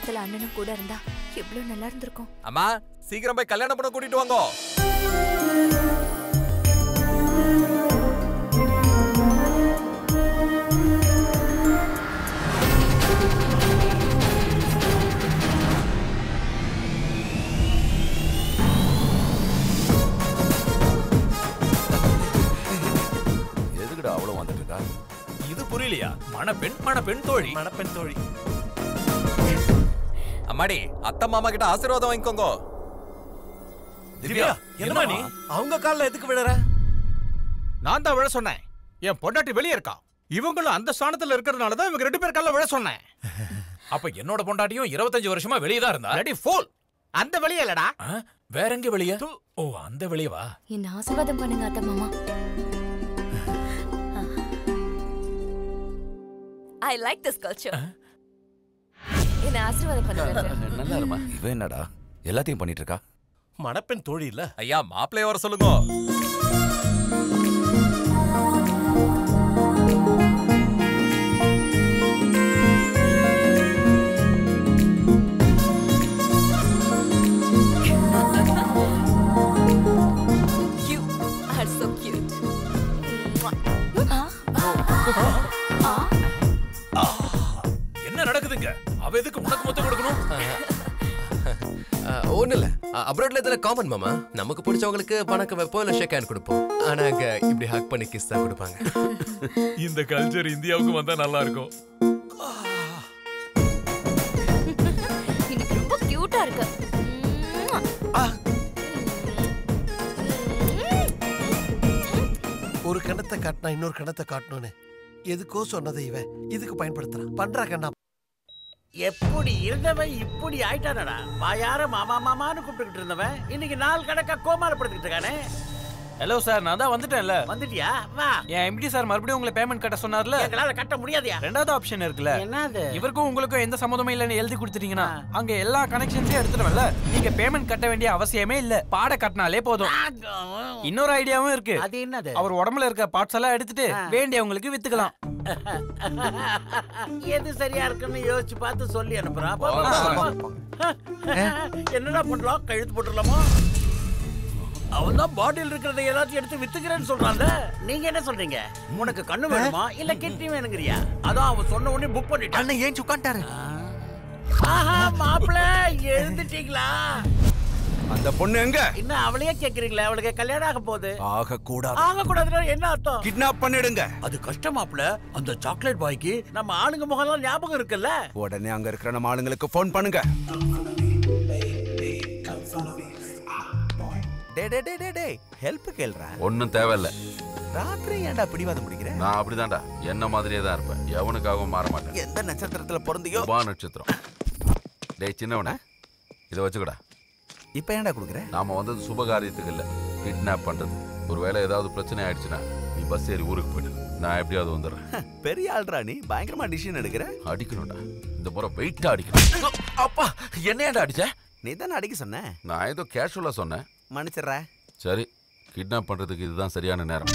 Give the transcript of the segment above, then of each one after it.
இடத்துல அண்ணனும் கூட இருந்தா எவ்வளவு நல்லா இருந்திருக்கும் அம்மா சீக்கிரம் போய் கல்யாணம் பண்ண கூட்டிட்டு வாங்கோ எதுக்குடா அவ்வளவு வந்துட்டு இருக்கா இது புரியலையா மணப்பெண் மணப்பெண் தோழி மணப்பெண் தோழி அம்மாடி அத்தை மாமா கிட்ட ஆசீர்வாதம் வாங்கிக்கோங்க திவ்யா என்னமா நீ அவங்க கால்ல எதுக்கு விழற நான் தான் விழ சொன்னேன் என் பொண்டாட்டி வெளியே இருக்கா இவங்களும் அந்த ஸ்தானத்துல இருக்கிறதுனால தான் இவங்க ரெண்டு பேர் கால்ல விழ சொன்னேன் அப்ப என்னோட பொண்டாட்டியும் இருபத்தஞ்சு வருஷமா வெளியே தான் இருந்தா ரெடி ஃபோல் அந்த வெளியே இல்லடா ஆ? வேற எங்க வெளியே ஓ அந்த வெளியே வா என்ன ஆசீர்வாதம் பண்ணுங்க அத்தை மாமா ஐ லைக் திஸ் கல்ச்சர் என்ன ஆசீர்வாதம் பண்ணுங்க நல்லா இருமா இவன் என்னடா எல்லாத்தையும் பண்ணிட்டு இருக்கா மணப்பெண் தோழி இல்ல ஐயா மாப்பிள்ளைய வர சொல்லுங்க You are so cute. என்ன நடக்குதுங்க அவ எதுக்கு உனக்கு மொத்தம் கொடுக்கணும் ஒன்றும் இல்லை அப்ராட்ல இதில் காமன் மாமா நமக்கு பிடிச்சவங்களுக்கு பணக்கு வைப்போம் இல்லை ஷேக் ஹேண்ட் கொடுப்போம் ஆனால் அங்கே இப்படி ஹக் பண்ணி கிஸ் தான் கொடுப்பாங்க இந்த கல்ச்சர் இந்தியாவுக்கு வந்தா நல்லா இருக்கும் இன்னைக்கு ரொம்ப கியூட்டா இருக்கு ஒரு கிணத்தை காட்டினா இன்னொரு கிணத்தை காட்டணும்னு எதுக்கோ சொன்னதை இவன் இதுக்கு பயன்படுத்துறான் பண்றா கண்ணா எப்படி இருந்தவன் இப்படி ஆயிட்டானடா வாயார மாமா மாமான்னு கூப்பிட்டுக்கிட்டு இருந்தவன் இன்னைக்கு நாள் கணக்கா கோமால படுத்துக்கிட்டு இருக்கானே ஹலோ சார் நான் தான் வந்துட்டேன்ல வந்துட்டியா வா என் எம்டி சார் மறுபடியும் உங்களை பேமெண்ட் கட்ட சொன்னார்ல எங்களால கட்ட முடியாதியா ரெண்டாவது ஆப்ஷன் இருக்குல்ல என்னது இவருக்கும் உங்களுக்கும் எந்த சம்மந்தமும் இல்லைன்னு எழுதி கொடுத்துட்டீங்கன்னா அங்க எல்லா கனெக்ஷன்ஸையும் எடுத்துடுவேன்ல நீங்க பேமெண்ட் கட்ட வேண்டிய அவசியமே இல்ல பாட கட்டினாலே போதும் இன்னொரு ஐடியாவும் இருக்கு அது என்னது அவர் உடம்புல இருக்க பார்ட்ஸ் எல்லாம் எடுத்துட்டு வேண்டியவங்களுக்கு வித்துக்கலாம் எது சரியா இருக்குன்னு யோசிச்சு பார்த்து சொல்லி அனுப்புறான் போ, போ, போ, போ. என்னடா பண்ணலாம் கழுத்து போட்டுடலாமா அவன் தான் பாட்டில் இருக்கிறத எல்லாத்தையும் எடுத்து வித்துக்கிறேன்னு சொல்றான்ல நீங்க என்ன சொல்றீங்க உனக்கு கண்ணு வேணுமா இல்ல கிட்னி வேணுங்கிறியா அதான் அவன் சொன்ன உடனே புக் பண்ணிட்டான் அண்ணன் ஏன் உட்காந்துட்டாரு ஆஹா மாப்பிள எழுந்துட்டீங்களா அந்த பொண்ணு எங்க இன்னும் அவளையே கேக்குறீங்களா அவளுக்கு கல்யாணம் ஆக போகுது ஆக கூடாது ஆக கூடாதுன்னா என்ன அர்த்தம் கிட்னாப் பண்ணிடுங்க அது கஷ்டமாப்ல அந்த சாக்லேட் பாய்க்கு நம்ம ஆளுங்க முகம்லாம் ஞாபகம் இருக்குல்ல உடனே அங்க இருக்கிற நம்ம ஆளுங்களுக்கு ஃபோன் பண்ணுங்க டே டே டே டே டே ஹெல்ப் கேள்றா ஒன்றும் தேவையில்ல ராத்திரி ஏன்டா பிடிவாதம் பிடிக்கிற நான் அப்படிதான்டா என்ன மாதிரியே தான் இருப்பேன் எவனுக்காகவும் மாற மாட்டேன் எந்த நட்சத்திரத்துல பிறந்தியோ பா நட்சத்திரம் டேய் சின்னவனே இதை வச்சுக்கடா இப்ப ஏன்டா குடுக்குற நாம வந்தது சுபகாரியத்துக்கு இல்ல கிட்னாப் பண்றது ஒருவேளை ஏதாவது பிரச்சனை ஆயிடுச்சுன்னா நீ பஸ் ஏறி ஊருக்கு போயிடு நான் எப்படியாவது வந்துடுறேன் பெரிய ஆள்ரா நீ பயங்கரமா டிசிஷன் எடுக்கிற அடிக்கணும்டா இந்த முறை வெயிட்டா அடிக்கணும் அப்பா என்னையாடா அடிச்ச நீ தானே அடிக்க சொன்ன நான் ஏதோ கேஷுவலா சொன்னேன் மன்னிச்சிடுற சரி கிட்னாப் பண்றதுக்கு இதுதான் சரியான நேரம்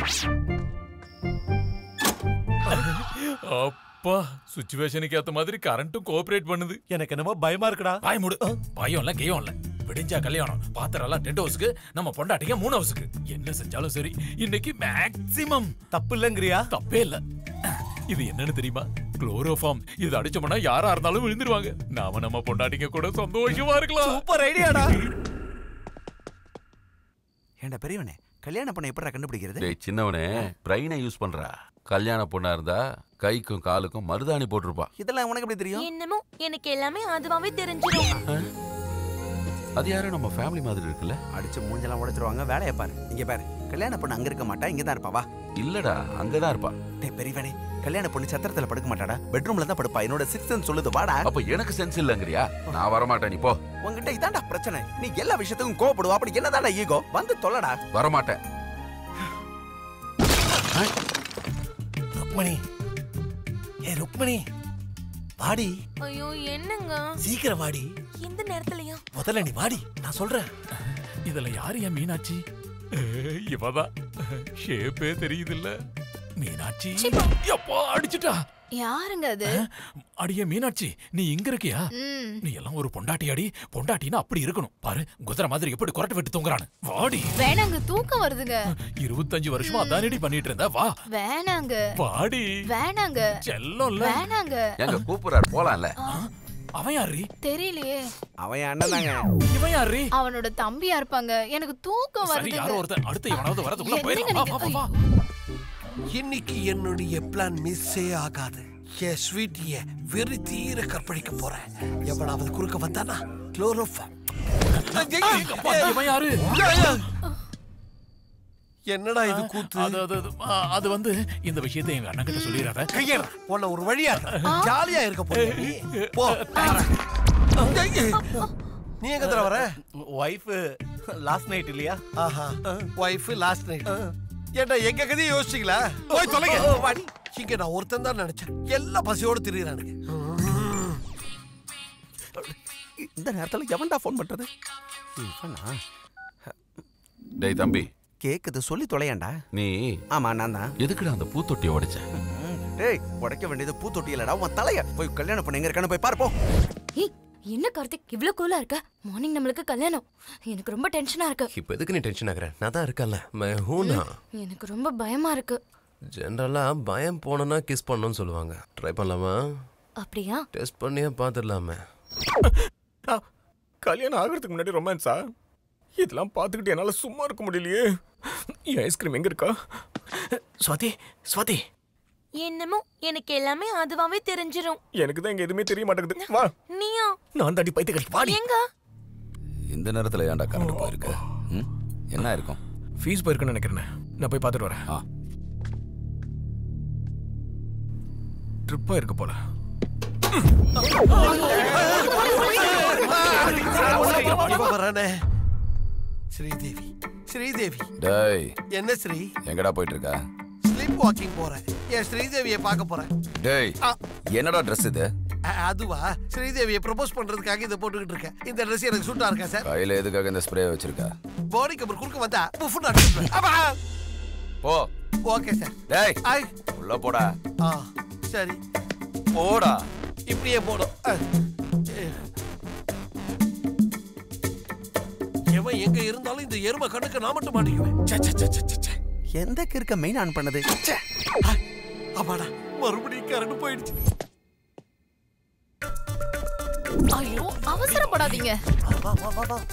அப்பா சுச்சுவேஷனுக்கு ஏத்த மாதிரி கரண்ட்டும் கோஆபரேட் பண்ணுது எனக்கு என்னமோ பயமா இருக்குடா பாய் மூடு பயம் இல்ல கேயம் இல்ல விடிஞ்சா கல்யாணம் பாத்திரம் எல்லாம் டென்ட் ஹவுஸ்க்கு நம்ம பொண்டாட்டிங்க மூணு ஹவுஸ்க்கு என்ன செஞ்சாலும் சரி இன்னைக்கு மேக்ஸிமம் தப்பு இல்லைங்கிறியா தப்பே இல்ல இது என்னன்னு தெரியுமா குளோரோஃபார்ம் இது அடிச்சோம்னா யாரா இருந்தாலும் விழுந்துருவாங்க நாம நம்ம பொண்டாட்டிங்க கூட சந்தோஷமா இருக்கலாம் சூப்பர் ஐடியாடா ஏன்டா பெரியவனே கல்யாணம் பண்ண எப்படா கண்டுபிடிக்கிறது டேய் சின்னவனே பிரைனை யூஸ் பண்றா கல்யாண பொண்ணா இருந்தா கைக்கும் காலுக்கும் மருதாணி போட்டிருப்பா இதெல்லாம் உனக்கு எப்படி தெரியும் என்னமோ எனக்கு எல்லாமே அதுவாவே தெரிஞ்சிடும் அது யாரும் நம்ம ஃபேமிலி மாதிரி இருக்குல்ல அடிச்சு மூஞ்செல்லாம் உடைச்சிருவாங்க வேலையை பாரு இங்க பாரு கல்யாண பொண்ணு அங்க இருக்க மாட்டா இங்க தான் இருப்பா வா இல்லடா அங்கதான் இருப்பா டேய் பெரியவனே கல்யாண பொண்ணு சத்திரத்துல படுக்க மாட்டாடா பெட்ரூம்ல தான் படுப்பா என்னோட சிக்ஸ்த் சொல்லுது வாடா அப்ப எனக்கு சென்ஸ் இல்லங்கறியா நான் வரமாட்டேன் நீ போ உன்கிட்ட இதான்டா பிரச்சனை நீ எல்லா விஷயத்துக்கும் கோவப்படுவா அப்படி என்னதான்டா ஈகோ வந்து தொல்லடா வரமாட்டேன் ருக்மணி ஏ ருக்மணி வாடி ஐயோ என்னங்க சீக்கிரம் வாடி இந்த நேரத்துலயா முதல்ல நீ வாடி நான் சொல்றேன் இதுல யாரு என் மீனாட்சி ஏய், இவதான் ஷேப்பே தெரியுது இல்ல மீனாட்சி எப்பா அடிச்சுட்டா யாருங்க அது அடியே மீனாட்சி நீ இங்க இருக்கியா ம் நீ எல்லாம் ஒரு பொண்டாட்டியாடி பொண்டாட்டினா அப்படி இருக்கணும் பாரு குதிரை மாதிரி எப்படி குரட்டை விட்டு தூங்குறான்னு வாடி வேணாங்க தூக்கம் வருதுங்க இருபத்தஞ்சு வருஷமா அதானடி பண்ணிட்டு இருந்த வா வேணாங்க வாடி வேணாங்க செல்லம்ல வேணாங்க எங்க கூப்பிடுறாரு போலாம்ல அவன் யாரு தெரியலையே அவன் என் அண்ணன் தாங்க இவன் யாரு அவனோட தம்பியா இருப்பாங்க எனக்கு தூக்கம் சரி யாரோ வருதுங்க ஒருத்தன் அடுத்து எவனாவது வரதுக்குள்ள என்னங்க போயிடலாம் வா, வா, வா, வா. இன்னைக்கு என்னுடைய பிளான் மிஸ்ஸே ஆகாது என் ஸ்வீட்டிய வெறி தீர கற்பழிக்க போறேன் எவனாவது குறுக்க வந்தானா குளோரோஃபார்ம் அப்பா, இவன் யாரு என்னடா இது கூத்து அது அது அது, ஆ, அது வந்து இந்த விஷயத்தை எங்க அண்ணன் கிட்ட சொல்லிடாத கையடா உன்னை ஒரு வழியா ஜாலியா இருக்க போறியா நீ போ நீ எங்க தர வர ஒய்ஃப் லாஸ்ட் நைட் இல்லையா ஆஹா ஒய்ஃப் லாஸ்ட் நைட் ஏண்டா எங்க கதையை யோசிச்சிங்களா போய் தொலைங்க வாடி இங்க நான் ஒருத்தன் தான் நினைச்சேன் எல்லாம் பசியோட திரியிறானுங்க இந்த நேரத்துல எவன்டா ஃபோன் பண்றது இவனா? டேய் தம்பி கேக்குது சொல்லி தொலையாண்டா நீ ஆமா நான் தான் எதுக்குடா அந்த பூத்தொட்டியை உடைச்ச டேய் உடைக்க வேண்டியது பூத்தொட்டி இல்லடா உன் தலைய போய் கல்யாணம் பண்ண எங்க இருக்கான்னு போய் பார்ப்போம் ஏய் என்ன கார்த்திக் இவ்ளோ கூலா இருக்க மார்னிங் நம்மளுக்கு கல்யாணம் எனக்கு ரொம்ப டென்ஷனா இருக்கு இப்ப எதுக்கு நீ டென்ஷன் ஆகுற நான் தான் இருக்கேன்ல மெஹூனா எனக்கு ரொம்ப பயமா இருக்கு ஜென்ரலா பயம் போனோன்னா கிஸ் பண்ணணும்னு சொல்லுவாங்க ட்ரை பண்ணலாமா அப்படியா டெஸ்ட் பண்ணியே பார்த்துடலாமே கல்யாணம் ஆகிறதுக்கு முன்னாடி ரொமான்ஸா இதெல்லாம் பார்த்துக்கிட்டு என்னால சும்மா இருக்க முடியலையே என் ஐஸ்கிரீம் எங்க இருக்கா சுவாதி சுவாதி என்னமோ எனக்கு எல்லாமே அதுவாவே தெரிஞ்சிரும் எனக்கு தான் இங்க எதுவுமே தெரிய மாட்டேங்குது வா நீயா நான் தாண்டி பைத்து கழிச்சு வாடி எங்க இந்த நேரத்துல ஏன்டா கரண்ட் போயிருக்கு ம்? என்ன இருக்கும் ஃபீஸ் போயிருக்குன்னு நினைக்கிறேன் நான் போய் பார்த்துட்டு வரேன் ஆ ட்ரிப்பா இருக்கு போல வரானே ஸ்ரீதேவி ஸ்ரீதேவி டேய் என்ன ஸ்ரீ எங்கடா போயிட்டு இருக்க ஸ்லீப் வாக்கிங் போறேன் என் ஸ்ரீதேவியை பார்க்க போறேன் டேய் ஆ. என்னடா ட்ரெஸ் இது அ- அதுவா ஸ்ரீதேவியை ப்ரப்போஸ் பண்றதுக்காக இதை போட்டுக்கிட்டு இருக்கேன் இந்த ட்ரெஸ் எனக்கு சூட்டா இருக்கா சார் கையில எதுக்காக இந்த ஸ்ப்ரே வச்சிருக்க பாடிக்கு அப்புறம் குறுக்க வந்தா புஃப்னு அடிச்சுப்பேன் அப்பா போ ஓகே சார் டேய் ஐ உள்ள போடா ஆ சரி போடா இப்படியே போடும் அ. எவன் எங்க இருந்தாலும் இந்த எருமை கண்ணுக்கு நான் மட்டும் மாட்டிக்குவேன் ச்சே, ச்சே, ச்சே, ச்சே, ச்சே, ச்சே. எந்த கிறுக்க மெயின் ஆன் பண்ணது ச்சே. ஆ, அப்பாடா மறுபடியும் கரண்ட் போயிடுச்சு ஐயோ அவசரப்படாதீங்க வா வா வா வா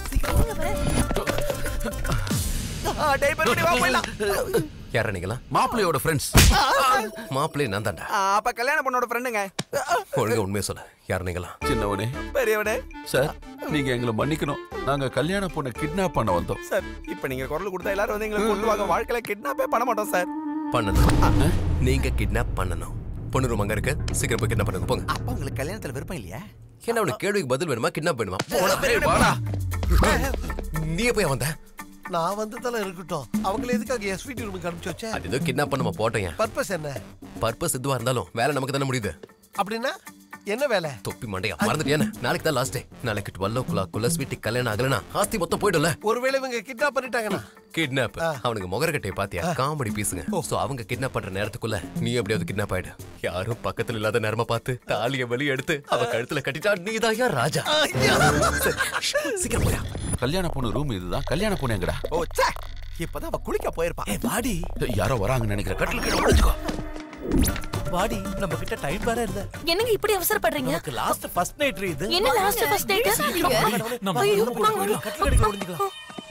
ஆ, டேய் மறுபடியும் வா போயிடலாம் யாரா நீங்களா மாப்பிள்ளையோட ஃப்ரெண்ட்ஸ் மாப்பிள்ளை நான் தான்டா ஆ, அப்ப கல்யாண பொண்ணோட ஃப்ரெண்டுங்க ஒழுங்கா உண்மையை சொல்ல யார் நீங்களா சின்னவனே பெரியவனே சார் நீங்க எங்களை மன்னிக்கணும் நாங்க கல்யாண பொண்ணை கிட்னாப் பண்ண வந்தோம் சார் இப்ப நீங்க குரல் கொடுத்தா எல்லாரும் வந்து எங்களை கொள்ளுவாங்க வாழ்க்கையில கிட்னாப்பே பண்ண மாட்டோம் சார் பண்ணணும் நீங்க கிட்னாப் பண்ணணும் பொண்ணு ரூம் அங்க இருக்கு சீக்கிரம் போய் கிட்னாப் பண்ணுங்க போங்க அப்ப உங்களுக்கு கல்யாணத்துல விருப்பம் இல்லையா என்ன உனக்கு கேள்விக்கு பதில் வேணுமா கிட்னாப் வேணுமா போடா பெரிய வாடா நீ போய் வந்த நான் வந்ததெல்லாம் இருக்கட்டும் அவங்கள எதுக்காக எஸ்விடி ரூமுக்கு அனுப்பிச்சு வச்சேன் அது ஏதோ கிட்னாப் பண்ண போட்டேன் பர்பஸ் என்ன பர்பஸ் எதுவா இருந்தாலும் வேலை நமக்கு தானே முடியுது அப்படின்னா என்ன வேலை தொப்பி மண்டையா மறந்துட்டியானே நாளைக்கு தான் லாஸ்ட் டே நாளைக்கு டுவெல் ஓ கிளாக்குள்ள ஸ்வீட்டுக்கு கல்யாணம் ஆகலனா ஆஸ்தி மொத்தம் போயிடும்ல ஒருவேளை இவங்க கிட்னாப் பண்ணிட்டாங்கன்னா கிட்னாப் அவனுக்கு முகரக்கட்டையை பாத்தியா காமெடி பீஸுங்க சோ அவங்க கிட்னாப் பண்ற நேரத்துக்குள்ள நீ எப்படியாவது கிட்னாப் ஆயிடு யாரும் பக்கத்துல இல்லாத நேரமா பார்த்து தாலிய வெளிய எடுத்து அவ கழுத்துல கட்டிட்டா நீதான் யார் ராஜா சரி, சீக்கிரம் போயா கல்யாண பொண்ணு ரூம் இதுதான் கல்யாண பொண்ணு எங்கடா ஓ ச்சே இப்பதான் அவ குளிக்க போயிருப்பா ஏ வாடி யாரோ வராங்கன்னு நினைக்கிறேன் கட்டில் கீழே ஒளிஞ்சுக்கோ வாடி நம்ம கிட்ட டைம் வேற இல்ல என்னங்க இப்படி அவசரப்படுறீங்க நமக்கு லாஸ்ட் ஃபர்ஸ்ட் நைட் இது என்ன லாஸ்ட் ஃபர்ஸ்ட் டேட் நம்ம ஐயோ, room குள்ள போயிடலாம். கட்டில் கடிக்க ஒளிஞ்சுக்கலாம்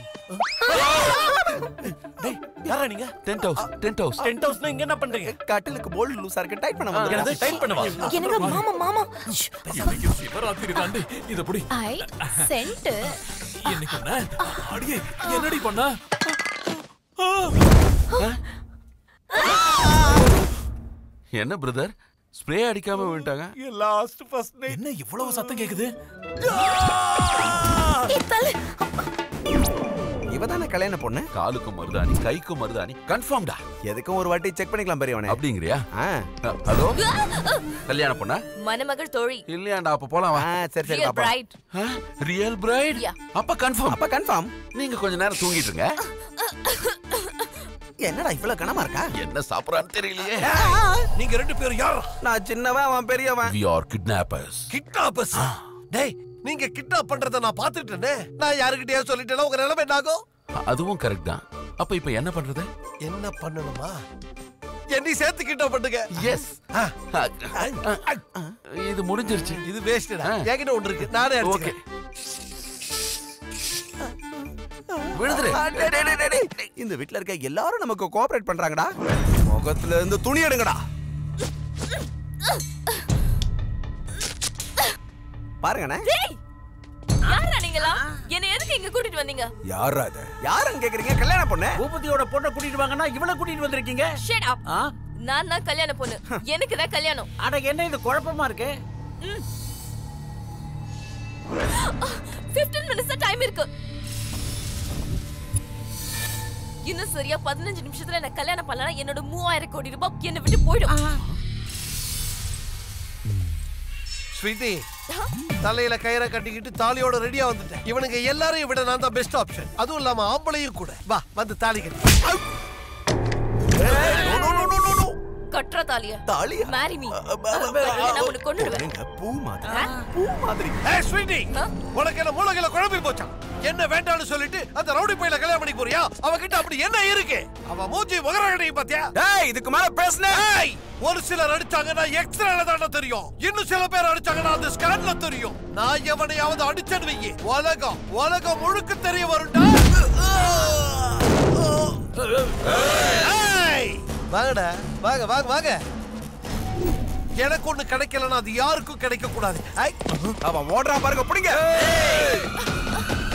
டேய் யாரா நீங்க tent house tent house tent ஹவுஸ்ல இங்க என்ன பண்றீங்க கட்டிலுக்கு போல்டு லூசா இருக்கு டைட் பண்ண எனக்கு முடியாது டைம் பண்ணவா என்னங்க மாமா மாமா இன்னைக்கு சிவராத்திரி தாண்டி இத புடி ஐ சென்ட் இன்னைக்கு என்ன அடியே என்னடி பண்ண என்ன பிரதர் ஸ்ப்ரே அடிக்காம விட்டாங்க லாஸ்ட் ஃபர்ஸ்ட் நைட் என்ன இவ்வளவு சத்தம் கேக்குது இவ தானே கல்யாண பொண்ணு காலுக்கும் மருதாணி கைக்கும் மருதாணி கன்ஃபார்ம்டா எதுக்கும் ஒரு வாட்டி செக் பண்ணிக்கலாம் பெரியவனே அப்படிங்கிறியா ஆ ஹலோ கல்யாண பொண்ணா மணமகள் தோழி இல்லையாண்டா அப்ப போலாம் வா ஆ, சரி சரி Real பாப்பா bride. Real bride Yeah. அப்ப கன்ஃபார்ம் அப்ப கன்ஃபார்ம் நீங்க கொஞ்ச நேரம் தூங்கிட்டு இருங்க என்னடா இவ்வளவு கனமா இருக்கா என்ன சாப்பிடறான்னு தெரியலையே நீங்க ரெண்டு பேரும் யார் நான் சின்னவன் அவன் பெரியவன் வி ஆர் கிட்னாப்பர்ஸ் கிட்னாப்பர்ஸ் டேய் நீங்க கிட்னாப் பண்றத நான் பாத்துட்டேனே நான் யாருக்கிட்டயே சொல்லிட்டேனா உங்க நிலைமை என்ன ஆகும் அதுவும் கரெக்ட் தான் அப்ப இப்ப என்ன பண்றது என்ன பண்ணணுமா என்னை சேர்த்து கிட்னாப் பண்ணுங்க எஸ் இது முடிஞ்சிருச்சு இது வேஸ்டடா என்கிட்ட ஒன்று இருக்கு நானே ஓகே அடிச்சுக்கிறேன் விழுதுரு ஆ, டேய், டேய், டேய், டேய், டேய். இந்த வீட்ல இருக்க எல்லாரும் நமக்கு கோஆபரேட் பண்றாங்கடா முகத்துல இருந்து துணி எடுங்கடா பாருங்கண்ணே யாரா நீங்களா என்ன எதுக்கு இங்க கூட்டிட்டு வந்தீங்க யாரா அது யாருன்னு கேக்குறீங்க கல்யாணம் பொண்ணு பூபதியோட பொண்ணை கூட்டிட்டு வாங்கன்னா இவளை கூட்டிட்டு வந்திருக்கீங்க ஷட் அப் ஆ? நான் தான் கல்யாண பொண்ணு எனக்கு தான் கல்யாணம் அட என்ன இது குழப்பமா இருக்கு 15 மினிட்ஸ் டைம் இருக்கு இன்னும் சரியா பதினஞ்சு நிமிஷத்துல நான் கல்யாணம் பண்ணலனா என்னோட மூவாயிரம் கோடி ரூபாய் என்னை விட்டு போயிடும் ஸ்வீட்டி தலையில கயிறை கட்டிக்கிட்டு தாலியோட ரெடியா வந்துட்டேன் இவனுங்க எல்லாரையும் விட நான் தான் பெஸ்ட் ஆப்ஷன் அதுவும் இல்லாம ஆம்பளையும் கூட வா வந்து தாலி கட்டி கட்டுற தாலிய தாலியா? மேரி மீ நான் உன்னை கொன்னுடுவேன் பூ மாதிரி பூ மாதிரி ஏய் ஸ்வீட்டி உனக்கு என்ன மூலகையில குழம்பி போச்சான் என்ன வேண்டாம்னு சொல்லிட்டு அந்த ரவுடி பையில கல்யாணம் பண்ணி போறியா அவகிட்ட அப்படி என்ன இருக்கு அவ மூஞ்சி மகரகடி பாத்தியா ஏய் இதுக்கு மேல பேசுன ஏய் ஒரு சிலர் அடிச்சாங்கன்னா எக்ஸ்ரேல தானே தெரியும் இன்னும் சில பேர் அடிச்சாங்கன்னா அது ஸ்கேன்ல தெரியும் நான் எவனையாவது அடிச்சேன்னு வையே உலகம் உலகம் முழுக்க தெரிய வரும்டா ஏய் வாங்கடா வாங்க வாங்க வாங்க எனக்கு ஒண்ணு கிடைக்கலன்னா அது யாருக்கும் கிடைக்க கூடாது ஐ அவன் ஓடுறான் பாருங்க பிடிங்க